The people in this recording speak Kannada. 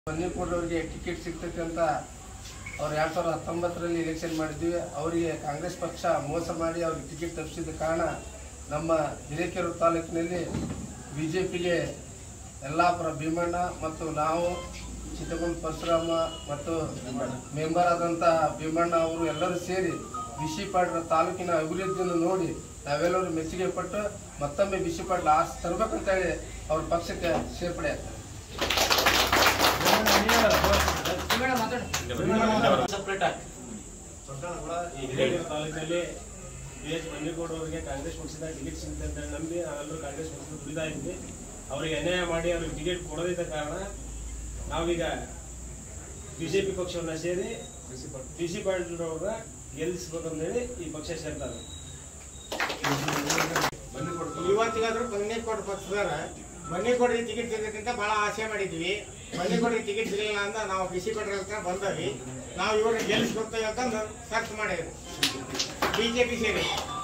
ಬನ್ನಿಪುರದವ್ರಿಗೆ ಟಿಕೆಟ್ ಸಿಗ್ತೈತೆ ಅಂತ ಅವ್ರು ಎರಡ್ ಸಾವಿರದ ಹತ್ತೊಂಬತ್ತರಲ್ಲಿ ಎಲೆಕ್ಷನ್ ಮಾಡಿದ್ವಿ ಅವರಿಗೆ ಕಾಂಗ್ರೆಸ್ ಪಕ್ಷ ಮೋಸ ಮಾಡಿ ಅವ್ರಿಗೆ ಟಿಕೆಟ್ ತಪ್ಪಿಸಿದ ಕಾರಣ ನಮ್ಮ ಹಿರೇಕೆರೂರು ತಾಲೂಕಿನಲ್ಲಿ ಬಿ ಜೆ ಪಿಗೆ ಯಲ್ಲಾಪುರ ಭೀಮಣ್ಣ ಮತ್ತು ನಾವು ಚಿತ್ತಗೊಂಡ ಪರಶುರಾಮ ಮತ್ತು ಮೆಂಬರ್ ಆದಂಥ ಭೀಮಣ್ಣ ಅವರು ಎಲ್ಲರೂ ಸೇರಿ ಬಿಸಿ ಪಾಟ್ರ ತಾಲೂಕಿನ ಅಭಿವೃದ್ಧಿಯನ್ನು ನೋಡಿ ನಾವೆಲ್ಲರೂ ಮೆಚ್ಚುಗೆ ಪಟ್ಟು ಮತ್ತೊಮ್ಮೆ ಬಿಸಿ ಪಾಟ್ಲ ಆಸ್ ತರಬೇಕಂತೇಳಿ ಅವ್ರ ಪಕ್ಷಕ್ಕೆ ಸೇರ್ಪಡೆ ಆಗ್ತಾರೆ ಈ ಹಿರೇಕೆರೂರು ತಾಲೂಕಲ್ಲಿ ಬಿ ಎಚ್ ಬಂಡಿಗೌಡ ಅವರಿಗೆ ಕಾಂಗ್ರೆಸ್ ಪಕ್ಷದ ಟಿಕೆಟ್ ಸಿಗುತ್ತೆ ಅಂತ ನಂಬಿ ನಾವೆಲ್ಲರೂ ಕಾಂಗ್ರೆಸ್ ಪಕ್ಷದ ದುಡಿತಾ ಇದ್ವಿ ಅವರಿಗೆ ಅನ್ಯಾಯ ಮಾಡಿ ಅವ್ರಿಗೆ ಟಿಕೆಟ್ ಕೊಡದಿದ್ದ ಕಾರಣ ನಾವೀಗ ಬಿಜೆಪಿ ಪಕ್ಷವನ್ನ ಸೇರಿ ಬಿ ಸಿ ಪಾಟೀಲ್ ಅವರ ಗೆಲ್ಲಿಸ್ಬೇಕಂತೇಳಿ ಈ ಪಕ್ಷ ಸೇರ್ತಾರೆ ಇವತ್ತಿಗಾದ್ರೂ ಬನ್ನೇಕೋಟೆ ಪಕ್ಷದವ್ರ ಬನ್ನೇಕೋಟೆ ಟಿಕೆಟ್ ಸಿಗಬೇಕಂತ ಬಹಳ ಆಸೆ ಮಾಡಿದ್ವಿ ಬನ್ನೇಕೋಟೆ ಟಿಕೆಟ್ ಸಿಗಲಿಲ್ಲ ಅಂತ ನಾವು ಬಿಸಿ ಪಟ್ರ ಹತ್ರ ಬಂದವಿ ನಾವು ಇವ್ರನ್ನ ಗೆಲ್ಲಿಸ್ಕೊಡ್ತೇವೆ ಅಂತಂದು ಸರ್ಚ್ ಮಾಡಿದ್ವಿ ಬಿಜೆಪಿ ಸೇರಿ